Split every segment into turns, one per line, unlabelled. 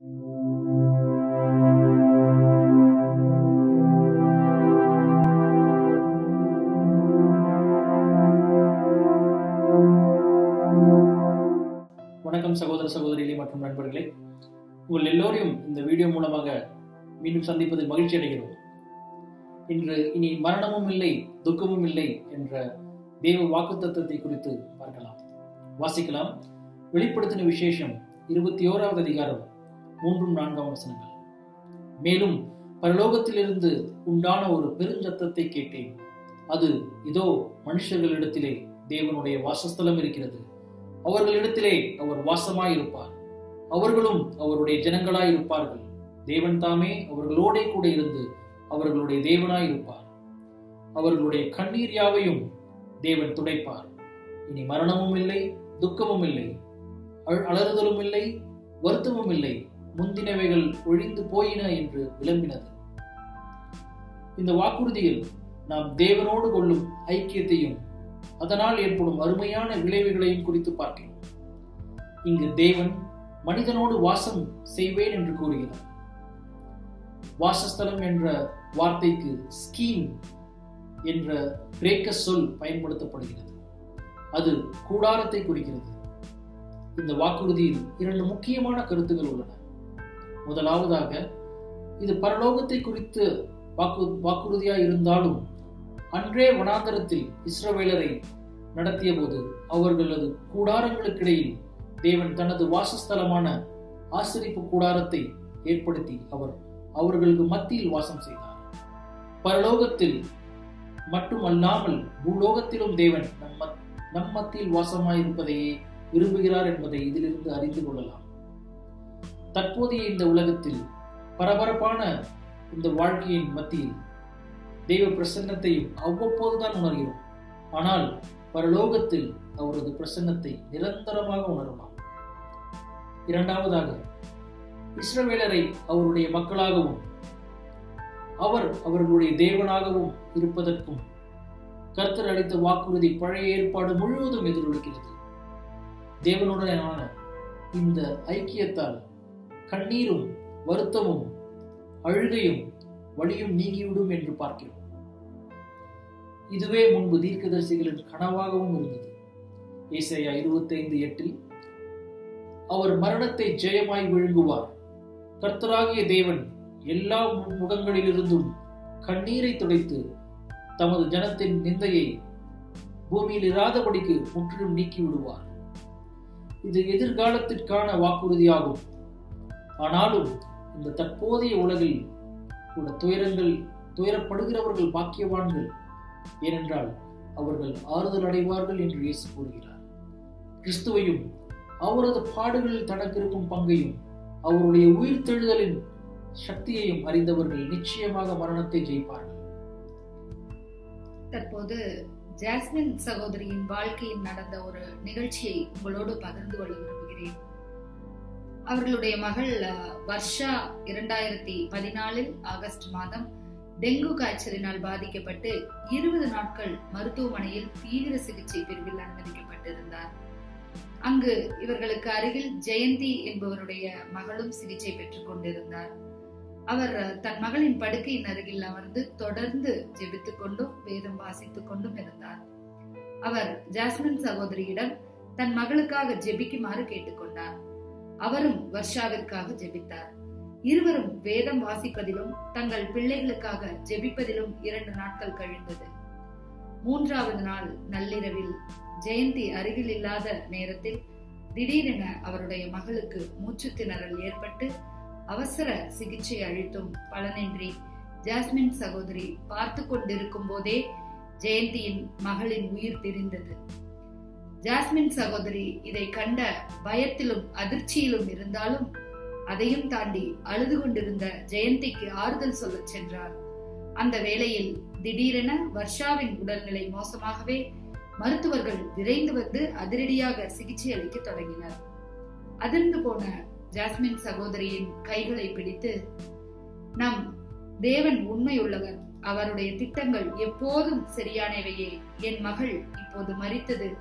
வணக்கம் சகோதர சகோதரிகளே மற்றும் நண்பர்களே உங்கள் எல்லோரையும் இந்த வீடியோ மூலமாக மீண்டும் சந்திப்பதில் மகிழ்ச்சி அடைகிறோம் இன்று இனி மரணமும் இல்லை துக்கமும் இல்லை என்ற தேவ வாக்குத்தத்தத்தை குறித்து பார்க்கலாம் வாசிக்கலாம் வெளிப்படுத்தின விசேஷம் இருபத்தி ஓராவது அதிகாரம் மூன்றும் நான்காம் வசனங்கள் மேலும் பரலோகத்திலிருந்து உண்டான ஒரு பெருஞ்சத்தத்தை கேட்டேன் அது இதோ மனுஷர்களிடத்திலே தேவனுடைய வாசஸ்தலம் இருக்கிறது அவர்களிடத்திலே அவர் வாசமாயிருப்பார் அவர்களும் அவருடைய ஜனங்களாயிருப்பார்கள் தேவன் தாமே அவர்களோடே கூட இருந்து அவர்களுடைய தேவனாயிருப்பார் அவர்களுடைய கண்ணீர் யாவையும் தேவன் துடைப்பார் இனி மரணமும் இல்லை துக்கமும் இல்லை அழ- அலறுதலும் இல்லை வருத்தமும் இல்லை முந்தினவைகள் ஒழிந்து போயின என்று விளம்பினது இந்த வாக்குறுதியில் நாம் தேவனோடு கொள்ளும் ஐக்கியத்தையும் அதனால் ஏற்படும் அருமையான விளைவுகளையும் குறித்து பார்க்கிறோம் இங்கு தேவன் மனிதனோடு வாசம் செய்வேன் என்று கூறுகிறார் வாசஸ்தலம் என்ற வார்த்தைக்கு ஸ்கீம் என்ற கிரேக்க சொல் பயன்படுத்தப்படுகிறது அது கூடாரத்தை குறிக்கிறது இந்த வாக்குறுதியில் இரண்டு முக்கியமான கருத்துகள் உள்ளன முதலாவதாக இது பரலோகத்தை குறித்து வாக்கு வாக்குறுதியாய் இருந்தாலும் அன்றே வனாந்தரத்தில் இஸ்ரவேலரை நடத்திய போது அவர்களது கூடாரங்களுக்கிடையில் தேவன் தனது வாசஸ்தலமான ஆசிரிப்பு கூடாரத்தை ஏற்படுத்தி அவர் அவர்களுக்கு மத்தியில் வாசம் செய்தார் பரலோகத்தில் மட்டுமல்லாமல் பூலோகத்திலும் தேவன் நம் மத்- நம் மத்தியில் வாசமாயிருப்பதையே விரும்புகிறார் என்பதை இதிலிருந்து அறிந்து கொள்ளலாம் தற்போதைய இந்த உலகத்தில் பரபரப்பான இந்த வாழ்க்கையின் மத்தியில் தெய்வ பிரசன்னத்தையும் அவ்வப்போதுதான் உணர்கிறோம் ஆனால் பரலோகத்தில் அவரது பிரசன்னத்தை நிரந்தரமாக உணரலாம் இரண்டாவதாக இஸ்ரவேலரை அவருடைய மக்களாகவும் அவர் அவர்களுடைய தேவனாகவும் இருப்பதற்கும் கர்த்தர் அளித்த வாக்குறுதி பழைய ஏற்பாடு முழுவதும் எதிரொலிக்கிறது தேவனுடனான இந்த ஐக்கியத்தால் கண்ணீரும் வருத்தமும் அழுகையும் வழியும் நீங்கிவிடும் என்று பார்க்கிறோம் இதுவே முன்பு தீர்க்கதரிசிகளின் கனவாகவும் இருந்தது ஏசாயா இருபத்தைந்து எட்டில் அவர் மரணத்தை ஜெயமாய் விழுங்குவார் கர்த்தராகிய தேவன் எல்லா மு- முகங்களிலிருந்தும் கண்ணீரை துடைத்து தமது ஜனத்தின் நிந்தையை பூமியில் இராதபடிக்கு முற்றிலும் நீக்கி விடுவார் இது எதிர்காலத்திற்கான வாக்குறுதியாகும் ஆனாலும் இந்த தற்போதைய உலகில் கூட துயரங்கள் துயரப்படுகிறவர்கள் பாக்கியவான்கள் ஏனென்றால் அவர்கள் ஆறுதல் அடைவார்கள் என்று இயேசு கூறுகிறார் கிறிஸ்துவையும் அவரது பாடுகளில் தனக்கு இருக்கும் பங்கையும் அவருடைய உயிர்த்தெழுதலின் சக்தியையும் அறிந்தவர்கள் நிச்சயமாக மரணத்தை ஜெயிப்பார்கள்
தற்போது ஜாஸ்மின் சகோதரியின் வாழ்க்கையில் நடந்த ஒரு நிகழ்ச்சியை உங்களோடு பகிர்ந்து கொள்ள விரும்புகிறேன் அவர்களுடைய மகள் அஹ், வர்ஷா இரண்டாயிரத்தி பதினாலில் ஆகஸ்ட் மாதம் டெங்கு காய்ச்சலினால் பாதிக்கப்பட்டு இருபது நாட்கள் மருத்துவமனையில் தீவிர சிகிச்சை பிரிவில் அனுமதிக்கப்பட்டிருந்தார் அங்கு இவர்களுக்கு அருகில் ஜெயந்தி என்பவருடைய மகளும் சிகிச்சை பெற்றுக் கொண்டிருந்தார் அவர் அஹ், தன் மகளின் படுக்கையின் அருகில் அமர்ந்து தொடர்ந்து ஜெபித்துக் கொண்டும் வேதம் வாசித்துக் கொண்டும் இருந்தார் அவர் ஜாஸ்மின் சகோதரியிடம் தன் மகளுக்காக ஜெபிக்குமாறு கேட்டுக்கொண்டார் அவரும் வர்ஷாவிற்காக ஜெபித்தார் இருவரும் வேதம் வாசிப்பதிலும் தங்கள் பிள்ளைகளுக்காக ஜெபிப்பதிலும் இரண்டு நாட்கள் கழிந்தது மூன்றாவது நாள் நள்ளிரவில் ஜெயந்தி அருகில் இல்லாத நேரத்தில் திடீரென அவருடைய மகளுக்கு மூச்சு திணறல் ஏற்பட்டு அவசர சிகிச்சை அளித்தும் பலனின்றி ஜாஸ்மின் சகோதரி பார்த்து கொண்டிருக்கும் போதே ஜெயந்தியின் மகளின் உயிர் பிரிந்தது ஜாஸ்மின் சகோதரி இதை கண்ட பயத்திலும் அதிர்ச்சியிலும் இருந்தாலும் அதையும் தாண்டி அழுது கொண்டிருந்த ஜெயந்திக்கு ஆறுதல் சொல்லச் சென்றார் அந்த வேளையில் திடீரென வர்ஷாவின் உடல்நிலை மோசமாகவே மருத்துவர்கள் விரைந்து வந்து அதிரடியாக சிகிச்சை அளிக்க தொடங்கினர் அதிர்ந்து போன ஜாஸ்மின் சகோதரியின் கைகளை பிடித்து நம் தேவன் உண்மையுள்ளவர் அவருடைய திட்டங்கள் எப்போதும் சரியானவையே என் மகள் இப்போது மரித்தது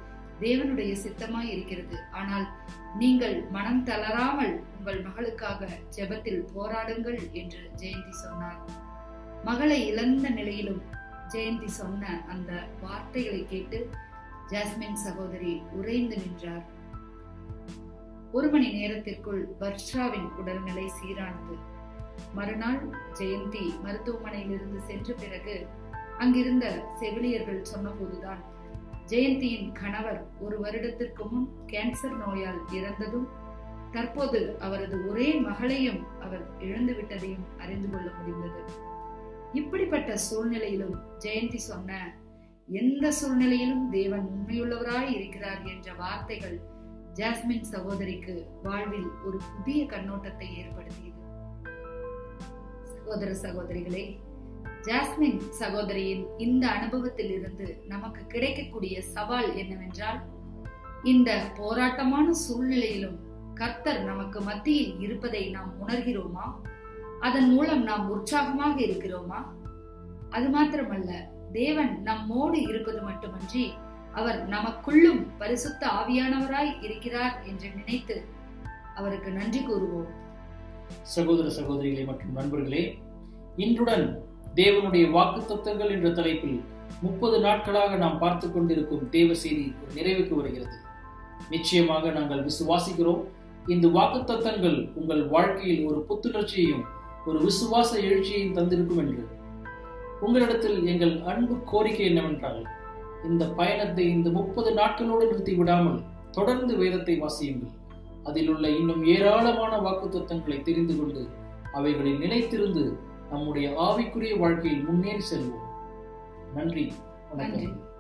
தேவனுடைய சித்தமாய் இருக்கிறது ஆனால் நீங்கள் மனம் தளராமல் உங்கள் மகளுக்காக ஜெபத்தில் போராடுங்கள் என்று ஜெயந்தி சொன்னார் மகளை இழந்த நிலையிலும் ஜெயந்தி சொன்ன அந்த வார்த்தைகளை கேட்டு ஜாஸ்மின் சகோதரி உறைந்து நின்றார் ஒரு மணி நேரத்திற்குள் வர்ஷாவின் உடல்நிலை சீரானது மறுநாள் ஜெயந்தி மருத்துவமனையிலிருந்து சென்ற பிறகு அங்கிருந்த செவிலியர்கள் சொன்னபோதுதான் ஜெயந்தியின் கணவர் ஒரு வருடத்திற்கு முன் கேன்சர் நோயால் இறந்ததும் தற்போது அவரது ஒரே மகளையும் அவர் இழந்துவிட்டதையும் அறிந்து கொள்ள முடிந்தது இப்படிப்பட்ட சூழ்நிலையிலும் ஜெயந்தி சொன்ன எந்த சூழ்நிலையிலும் தேவன் உண்மையுள்ளவராய் இருக்கிறார் என்ற வார்த்தைகள் ஜாஸ்மின் சகோதரிக்கு வாழ்வில் ஒரு புதிய கண்ணோட்டத்தை ஏற்படுத்தியது சகோதர சகோதரிகளே ஜாஸ்மின் சகோதரியின் இந்த அனுபவத்தில் இருந்து நமக்கு கிடைக்கக்கூடிய சவால் என்னவென்றால் இந்த போராட்டமான சூழ்நிலையிலும் கர்த்தர் நமக்கு மத்தியில் இருப்பதை நாம் உணர்கிறோமா அதன் மூலம் நாம் உற்சாகமாக இருக்கிறோமா அது மாத்திரமல்ல தேவன் நம்மோடு இருப்பது மட்டுமன்றி அவர் நமக்குள்ளும் பரிசுத்த ஆவியானவராய் இருக்கிறார் என்று நினைத்து அவருக்கு நன்றி கூறுவோம்
சகோதர சகோதரிகளே மற்றும் நண்பர்களே இன்றுடன் தேவனுடைய வாக்கு தத்துவங்கள் என்ற தலைப்பில் முப்பது நாட்களாக நாம் பார்த்து கொண்டிருக்கும் தேவ செய்தி ஒரு நிறைவுக்கு வருகிறது நிச்சயமாக நாங்கள் விசுவாசிக்கிறோம் இந்த வாக்கு தத்தங்கள் உங்கள் வாழ்க்கையில் ஒரு புத்துணர்ச்சியையும் ஒரு விசுவாச எழுச்சியையும் தந்திருக்கும் என்று உங்களிடத்தில் எங்கள் அன்பு கோரிக்கை என்னவென்றால் இந்த பயணத்தை இந்த முப்பது நாட்களோடு நிறுத்தி விடாமல் தொடர்ந்து வேதத்தை வாசியுங்கள் அதில் உள்ள இன்னும் ஏராளமான வாக்கு தத்தங்களை தெரிந்து கொண்டு அவைகளில் நிலைத்திருந்து நம்முடைய ஆவிக்குரிய வாழ்க்கையில் முன்னேறி செல்வோம் நன்றி வணக்கம்
நன்றி